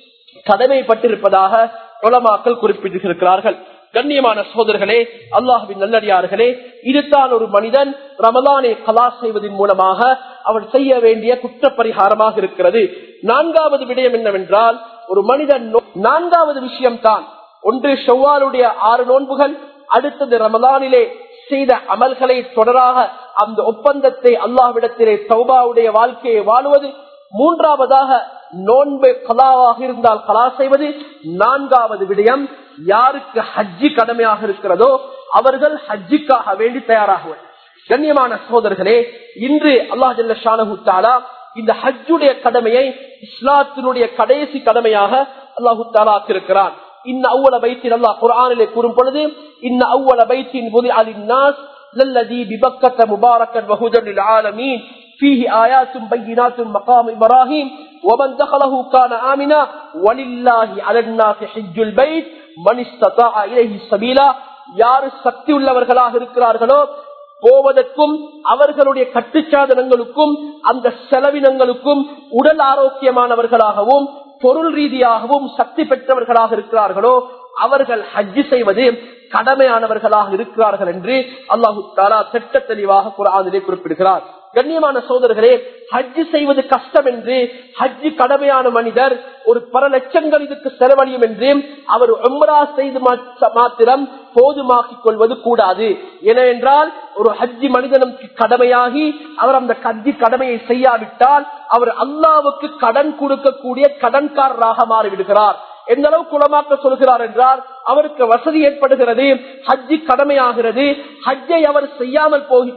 கடமைப்பட்டிருப்பதாக உலமாக்கள் குறிப்பிட்டிருக்கிறார்கள் கண்ணியமான சோதர்களே அல்லாஹுவின் நல்லடியார்களே இதுதான் ஒரு மனிதன் ரமலானை கலா செய்வதன் மூலமாக அவன் செய்ய வேண்டிய குற்ற பரிகாரமாக இருக்கிறது நான்காவது விடயம் என்னவென்றால் ஒரு மனிதன் நோ- நான்காவது விஷயம்தான் ஒன்று ஷவ்வாலுடைய ஆறு நோன்புகள் அடுத்தது ரமலானிலே செய்த அமல்களை தொடராக அந்த ஒப்பந்தத்தை அல்லாஹ்விடத்திலே தௌபாவுடைய வாழ்க்கையை வாழுவது மூன்றாவதாக நோன்பு கலாவாக இருந்தால் கலா செய்வது நான்காவது விடயம் யாருக்கு ஹஜ்ஜி கடமையாக இருக்கிறதோ அவர்கள் ஹஜ்ஜிக்காக வேண்டி தயாராகுவது கண்ணியமான சகோதரர்களே இன்று அல்லாஹ் ஜல்ல ஷானஹு தஆலா இந்த ஹஜ்ஜுடைய கடமையை இஸ்லாத்தினுடைய கடைசி கடமையாக அல்லாஹு தாலா ஆக்கியிருக்கிறான் இன்ன அவ்வள பைத்தின் அல்லாஹ் குர்ஆனிலே கூறும் பொழுது இன்ன அவ்வள பைத்தின் புதி அலின்னாஸ் للذي ببكة مباركا وهدى للعالمين فيه آيات بينات مقام إبراهيم ومن دخله كان آمنا ولله على الناس حج البيت من استطاع إليه سبيلا யார் சக்தி உள்ளவர்களாக இருக்கிறார்களோ போவதற்கும் அவர்களுடைய கட்டுச்சாதனங்களுக்கும் அந்த செலவினங்களுக்கும் உடல் ஆரோக்கியமானவர்களாகவும் பொருள் ரீதியாகவும் சக்தி பெற்றவர்களாக இருக்கிறார்களோ அவர்கள் ஹஜ்ஜு செய்வது கடமையானவர்களாக இருக்கிறார்கள் என்று அல்லாஹு தாலா திட்ட தெளிவாக குரானிலே குறிப்பிடுகிறார் கண்ணியமான சோதர்களே ஹஜ்ஜு செய்வது கஷ்டம் என்று ஹஜ்ஜு கடமையான மனிதர் ஒரு பல லட்சங்கள் இதுக்கு செலவழியும் என்று அவர் உம்ரா செய்து மா- மாத்திரம் போதுமாக்கிக் கொள்வது கூடாது ஏனென்றால் ஒரு ஹஜ்ஜி மனிதனுக்கு கடமையாகி அவர் அந்த ஹஜ்ஜி கடமையை செய்யாவிட்டால் அவர் அல்லாவுக்கு கடன் கொடுக்கக்கூடிய கடன்காரராக மாறிவிடுகிறார் எந்த அளவுக்கு குளமாக்க சொல்கிறார் என்றால் அவருக்கு வசதி ஏற்படுகிறது ஹஜ்ஜி கடமையாகிறது ஹஜ்ஜை அவர் செய்யாமல் போகி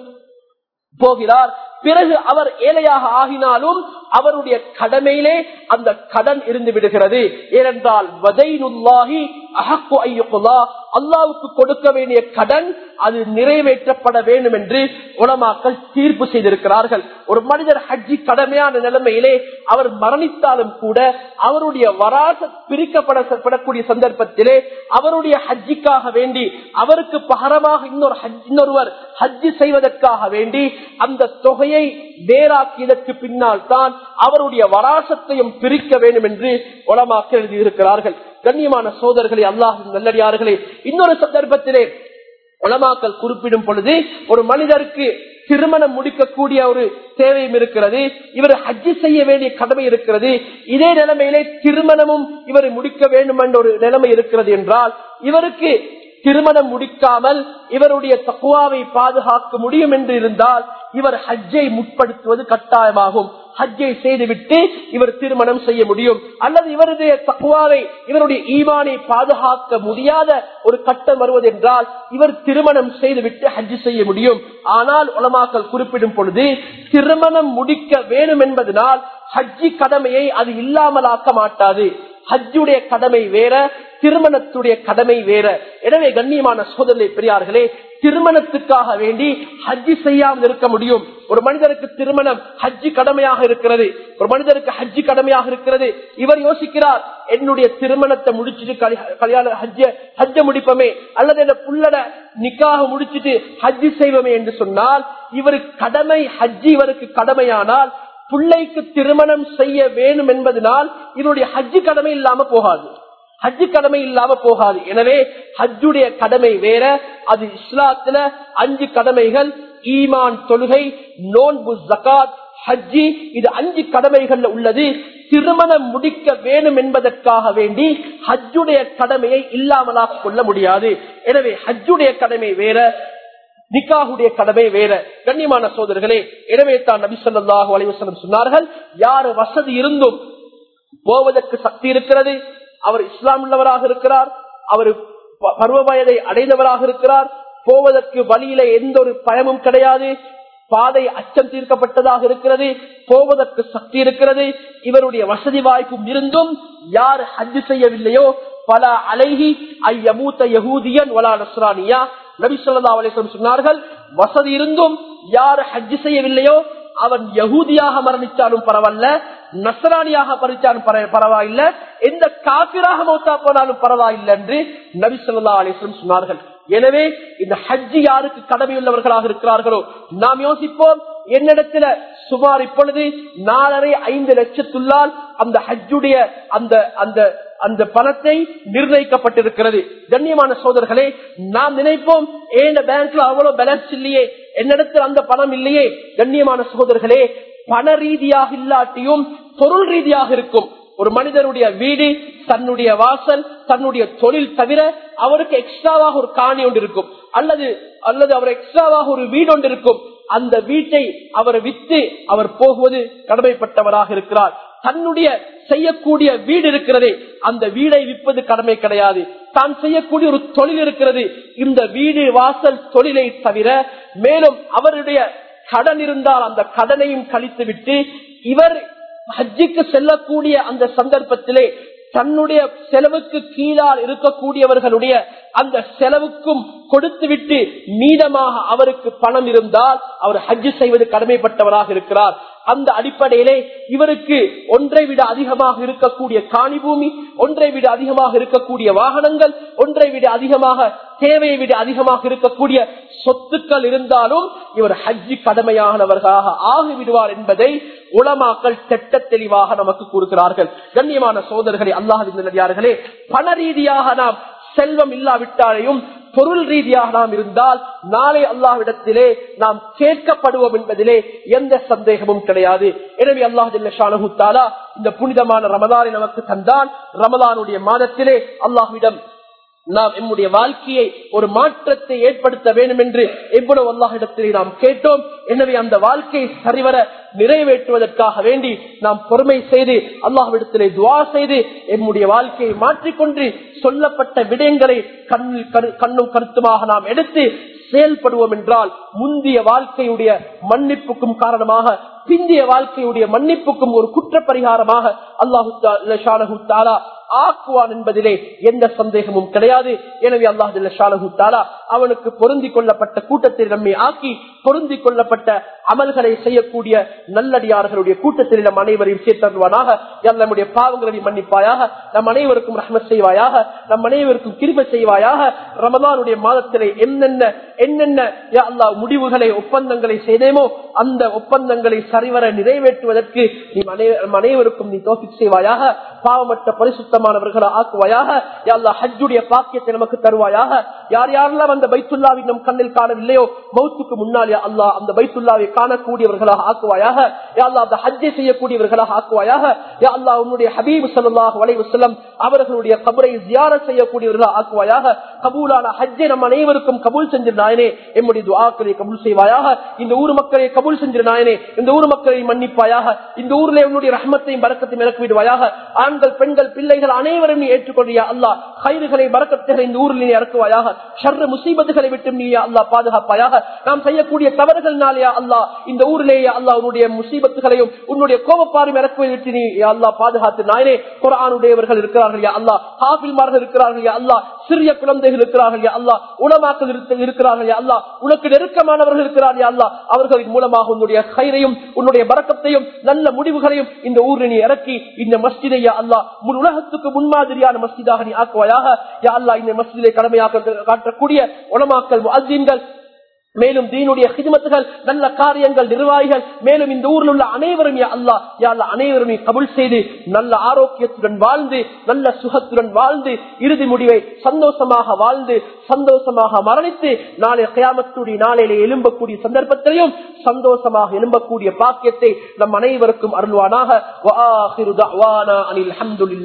போகிறார் பிறகு அவர் ஏழையாக ஆகினாலும் அவருடைய கடமையிலே அந்த கடன் இருந்து விடுகிறது ஏனென்றால் வதைனுல்லாஹி அஹக்கு ஐயுக்குல்லா அல்லாவுக்கு கொடுக்க வேண்டிய கடன் அது நிறைவேற்றப்பட வேண்டும் என்று உலமாக்கள் தீர்ப்பு செய்திருக்கிறார்கள் ஒரு மனிதர் ஹஜ்ஜி கடமையான நிலைமையிலே அவர் மரணித்தாலும் கூட அவருடைய வராச பிரிக்கப்படப்படக்கூடிய சந்தர்ப்பத்திலே அவருடைய ஹஜ்ஜிக்காக வேண்டி அவருக்கு பகரமாக இன்னொரு ஹஜ்- இன்னொருவர் ஹஜ்ஜி செய்வதற்காக வேண்டி அந்த தொகையை வேறாக்கியதற்கு பின்னால் தான் அவருடைய வராசத்தையும் பிரிக்க வேண்டும் என்று உலமாக்கள் எழுதியிருக்கிறார்கள் கண்ணியமான சோதர்களே அல்லாஹ் நல்லடியார்களே இன்னொரு சந்தர்ப்பத்திலே உலமாக்கள் குறிப்பிடும் பொழுது ஒரு மனிதருக்கு திருமணம் முடிக்கக்கூடிய ஒரு தேவையும் இருக்கிறது இவர் ஹஜ்ஜி செய்ய வேண்டிய கடமை இருக்கிறது இதே நிலைமையிலே திருமணமும் இவர் முடிக்க வேண்டும் என்ற ஒரு நிலைமை இருக்கிறது என்றால் இவருக்கு திருமணம் முடிக்காமல் இவருடைய தக்குவாவை பாதுகாக்க முடியும் என்று இருந்தால் இவர் ஹஜ்ஜை முற்படுத்துவது கட்டாயமாகும் ஹஜ்ஜை செய்துவிட்டு இவர் திருமணம் செய்ய முடியும் அல்லது இவருடைய தக்குவாவை இவருடைய ஈமானை பாதுகாக்க முடியாத ஒரு கட்டம் வருவது என்றால் இவர் திருமணம் செய்துவிட்டு ஹஜ் செய்ய முடியும் ஆனால் உலமாக்கள் குறிப்பிடும் பொழுது திருமணம் முடிக்க வேண்டும் என்பதனால் ஹஜ்ஜி கடமையை அது இல்லாமலாக்க மாட்டாது ஹஜ்ஜுடைய கடமை வேற திருமணத்துடைய கடமை வேற எனவே கண்ணியமான சோதனை பெரியார்களே திருமணத்துக்காக வேண்டி ஹஜ்ஜி செய்யாமல் இருக்க முடியும் ஒரு மனிதருக்கு திருமணம் ஹஜ்ஜி கடமையாக இருக்கிறது ஒரு மனிதருக்கு ஹஜ்ஜி கடமையாக இருக்கிறது இவர் யோசிக்கிறார் என்னுடைய திருமணத்தை முடிச்சிட்டு கல்யா- கல்யாண ஹஜ்ஜ ஹஜ்ஜ முடிப்போமே அல்லது என்ன புள்ளட நிக்காக முடிச்சிட்டு ஹஜ்ஜி செய்வோமே என்று சொன்னால் இவருக்கு கடமை ஹஜ்ஜி இவருக்கு கடமையானால் பிள்ளைக்கு திருமணம் செய்ய வேண்டும் என்பதனால் இவருடைய ஹஜ்ஜி கடமை இல்லாம போகாது ஹஜ்ஜு கடமை இல்லாம போகாது எனவே ஹஜ்ஜுடைய கடமை வேற அது இஸ்லாத்துல அஞ்சு கடமைகள் ஈமான் தொழுகை நோன்பு ஜகாத் ஹஜ்ஜி இது அஞ்சு கடமைகள்ல உள்ளது திருமணம் முடிக்க வேண்டும் என்பதற்காக வேண்டி ஹஜ்ஜுடைய கடமையை இல்லாமலாக கொள்ள முடியாது எனவே ஹஜ்ஜுடைய கடமை வேற நிக்காகுடைய கடமை வேற கண்ணியமான சோதர்களே எனவே தான் நபி சொல்லாஹு அலைவசனம் சொன்னார்கள் யாரு வசதி இருந்தும் போவதற்கு சக்தி இருக்கிறது அவர் இஸ்லாம் உள்ளவராக இருக்கிறார் அவர் ப- பருவ வயதை அடைந்தவராக இருக்கிறார் போவதற்கு வழியில எந்த ஒரு பயமும் கிடையாது பாதை அச்சம் தீர்க்கப்பட்டதாக இருக்கிறது போவதற்கு சக்தி இருக்கிறது இவருடைய வசதி வாய்ப்பும் இருந்தும் யார் ஹஜ் செய்யவில்லையோ பல அலைகி ஐயமூத்த யகூதியன் வலா நஸ்ரானியா நபி சொல்லா அலிஸ்லம் சொன்னார்கள் வசதி இருந்தும் யார் ஹஜ் செய்யவில்லையோ அவன் யகூதியாக மரணிச்சாலும் பரவாயில்ல நசராணியாக பறிச்சாலும் பரவாயில்ல எந்த காபிராக மௌத்தா போனாலும் பரவாயில்லை என்று நபி சொல்லா அலிஸ்லம் சொன்னார்கள் எனவே இந்த ஹஜ்ஜி யாருக்கு கடமையுள்ளவர்களாக இருக்கிறார்களோ நாம் யோசிப்போம் என்னிடத்துல சுமார் இப்பொழுது நாலரை ஐந்து லட்சத்துள்ளால் அந்த ஹஜ்ஜுடைய அந்த அந்த அந்த பணத்தை நிர்ணயிக்கப்பட்டிருக்கிறது கண்ணியமான சோதர்களே நாம் நினைப்போம் ஏன் பேங்க்ல அவ்வளவு பேலன்ஸ் இல்லையே என்னிடத்தில் அந்த பணம் இல்லையே கண்ணியமான சகோதரர்களே பண ரீதியாக இல்லாட்டியும் பொருள் ரீதியாக இருக்கும் ஒரு மனிதனுடைய வீடு தன்னுடைய வாசல் தன்னுடைய தொழில் தவிர அவருக்கு எக்ஸ்ட்ராவாக ஒரு காணி ஒன்று இருக்கும் அல்லது அல்லது அவர் எக்ஸ்ட்ராவாக ஒரு வீடு ஒன்று இருக்கும் அந்த வீட்டை அவர் வித்து அவர் போகுவது கடமைப்பட்டவராக இருக்கிறார் தன்னுடைய செய்யக்கூடிய வீடு இருக்கிறதே அந்த வீடை விற்பது கடமை கிடையாது தான் செய்யக்கூடிய ஒரு தொழில் இருக்கிறது இந்த வீடு வாசல் தொழிலை தவிர மேலும் அவருடைய கடன் இருந்தால் அந்த கடனையும் கழித்து விட்டு இவர் ஹஜ்ஜிக்கு செல்லக்கூடிய அந்த சந்தர்ப்பத்திலே தன்னுடைய செலவுக்கு கீழால் இருக்கக்கூடியவர்களுடைய அந்த செலவுக்கும் கொடுத்துவிட்டு மீதமாக அவருக்கு பணம் இருந்தால் அவர் ஹஜ்ஜு செய்வது கடமைப்பட்டவராக இருக்கிறார் அந்த அடிப்படையிலே இவருக்கு ஒன்றை விட அதிகமாக இருக்கக்கூடிய காணி பூமி ஒன்றை விட அதிகமாக இருக்கக்கூடிய வாகனங்கள் ஒன்றை விட அதிகமாக தேவையை விட அதிகமாக இருக்கக்கூடிய சொத்துக்கள் இருந்தாலும் இவர் ஹஜ்ஜி கடமையானவர்களாக ஆகிவிடுவார் என்பதை உளமாக்கல் திட்ட தெளிவாக நமக்கு கூறுகிறார்கள் கண்ணியமான சோதர்களே அல்லாஹின் பண ரீதியாக நாம் செல்வம் இல்லாவிட்டாலையும் பொருள் ரீதியாக நாம் இருந்தால் நாளை அல்லாஹ்விடத்திலே நாம் கேட்கப்படுவோம் என்பதிலே எந்த சந்தேகமும் கிடையாது எனவே அல்லாஹு தாலா இந்த புனிதமான ரமதானை நமக்கு தந்தான் ரமதானுடைய மாதத்திலே அல்லாஹ்விடம் நாம் நம்முடைய வாழ்க்கையை ஒரு மாற்றத்தை ஏற்படுத்த வேண்டும் என்று எவ்வளவு அல்லாஹிடத்திலே நாம் கேட்டோம் எனவே அந்த வாழ்க்கையை சரிவர நிறைவேற்றுவதற்காக வேண்டி நாம் பொறுமை செய்து அல்லாஹ்விடத்திலே துவா செய்து எம்முடைய வாழ்க்கையை மாற்றிக்கொண்டு சொல்லப்பட்ட விடயங்களை கண்ணில் கண்ணும் கருத்துமாக நாம் எடுத்து செயல்படுவோம் என்றால் முந்திய வாழ்க்கையுடைய மன்னிப்புக்கும் காரணமாக பிந்திய வாழ்க்கையுடைய மன்னிப்புக்கும் ஒரு குற்ற பரிகாரமாக அல்லாஹு தாலா ஆக்குவான் என்பதிலே எந்த சந்தேகமும் கிடையாது எனவே அல்லாஹு தாலா அவனுக்கு பொருந்தி கொள்ளப்பட்ட கூட்டத்தில் நம்மை ஆக்கி பொருந்தி கொள்ளப்பட்ட அமல்களை செய்யக்கூடிய நல்லடியார்களுடைய கூட்டத்தில் நம் அனைவரையும் சேர்த்தருவானாக நம்முடைய பாவங்களை மன்னிப்பாயாக நம் அனைவருக்கும் ரஹ்மத் செய்வாயாக நம் அனைவருக்கும் கிருப செய்வாயாக ரமதானுடைய மாதத்திலே என்னென்ன என்னென்ன அல்லா முடிவுகளை ஒப்பந்தங்களை செய்தேமோ அந்த ஒப்பந்தங்களை சரிவர நிறைவேற்றுவதற்கு நீ அனைவருக்கும் நீ தோசி செய்வாயாக பாவமற்ற பரிசுத்தமானவர்களை ஆக்குவாயாக யாழ்லா ஹஜ்ஜுடைய பாக்கியத்தை நமக்கு தருவாயாக யார் யாரெல்லாம் அந்த பைத்துல்லாவை நம் கண்ணில் காணவில்லையோ மௌத்துக்கு முன்னால் அல்லா அந்த பைத்துல்லாவை காணக்கூடியவர்களாக ஆக்குவாயாக யாழ்லா அந்த ஹஜ்ஜை செய்யக்கூடியவர்களாக ஆக்குவாயாக யா அல்லா உன்னுடைய ஹபீப் சல்லாஹ் வலைவு செல்லம் அவர்களுடைய கபரை ஜியார செய்யக்கூடியவர்களாக ஆக்குவாயாக கபூலான ஹஜ்ஜை நம் அனைவருக்கும் கபூல் செஞ்சிருந்தாயனே எம்முடைய துவாக்களை கபூல் செய்வாயாக இந்த ஊர் மக்களை கபூல் செஞ்சிருந்தாயனே இந்த ஊர் மக்களை மன்னிப்பாயாக இந்த ஊரில் உன்னுடைய ரஹ்மத்தையும் பறக்கத்தையும் இறக்கி விடுவாயாக ஆண்கள் பெண்கள் பிள்ளைகள் அனைவரும் நீ ஏற்றுக்கொள்றியா அல்லா கயிறுகளை பறக்கத்தை இந்த ஊரில் நீ இறக்குவாயாக ஷர்ர முசீபத்துகளை விட்டு நீ அல்லா பாதுகாப்பாயாக நாம் செய்யக்கூடிய தவறுகள்னாலேயா அல்லா இந்த ஊரிலேயே அல்லா உன்னுடைய முசீபத்துகளையும் உன்னுடைய கோபப்பாரும் இறக்குவதை விட்டு நீ அல்லா பாதுகாத்து நாயனே குரானுடையவர்கள் இருக்கிறார்கள் யா அல்லா ஹாஃபில்மார்கள் இருக்கிறார்கள் யா அல்லா சிறிய குழந்தைகள் இருக்கிறார்கள் யா அல்லா உணமாக்கள் இருக்கிறார்கள் யா அல்லா உனக்கு நெருக்கமானவர்கள் இருக்கிறார்கள் யா அல்லா அவர்களின் மூலமாக உன்னுடைய கயிறையும் உன்னுடைய பறக்கத்தையும் நல்ல முடிவுகளையும் இந்த ஊரில் நீ இறக்கி இந்த மஸ்ஜிதை யா அல்லா முன் உலகத்துக்கு முன்மாதிரியான மஸ்ஜிதாக நீ ஆக்குவாயாக யா அல்லா இந்த மஸ்ஜிதை கடமையாக காட்டக்கூடிய உணமாக்கல் அஜீன்கள் மேலும் தீனுடைய ஹிதமத்துகள் நல்ல காரியங்கள் நிர்வாகிகள் மேலும் இந்த ஊரில் உள்ள அனைவரும் யா அல்லா யா அல்லா அனைவரும் நீ கபுல் செய்து நல்ல ஆரோக்கியத்துடன் வாழ்ந்து நல்ல சுகத்துடன் வாழ்ந்து இறுதி முடிவை சந்தோஷமாக வாழ்ந்து சந்தோஷமாக மரணித்து நாளை கயாமத்துடைய நாளையிலே எழும்பக்கூடிய சந்தர்ப்பத்திலையும் சந்தோஷமாக எழும்பக்கூடிய பாக்கியத்தை நம் அனைவருக்கும் அருள்வானாக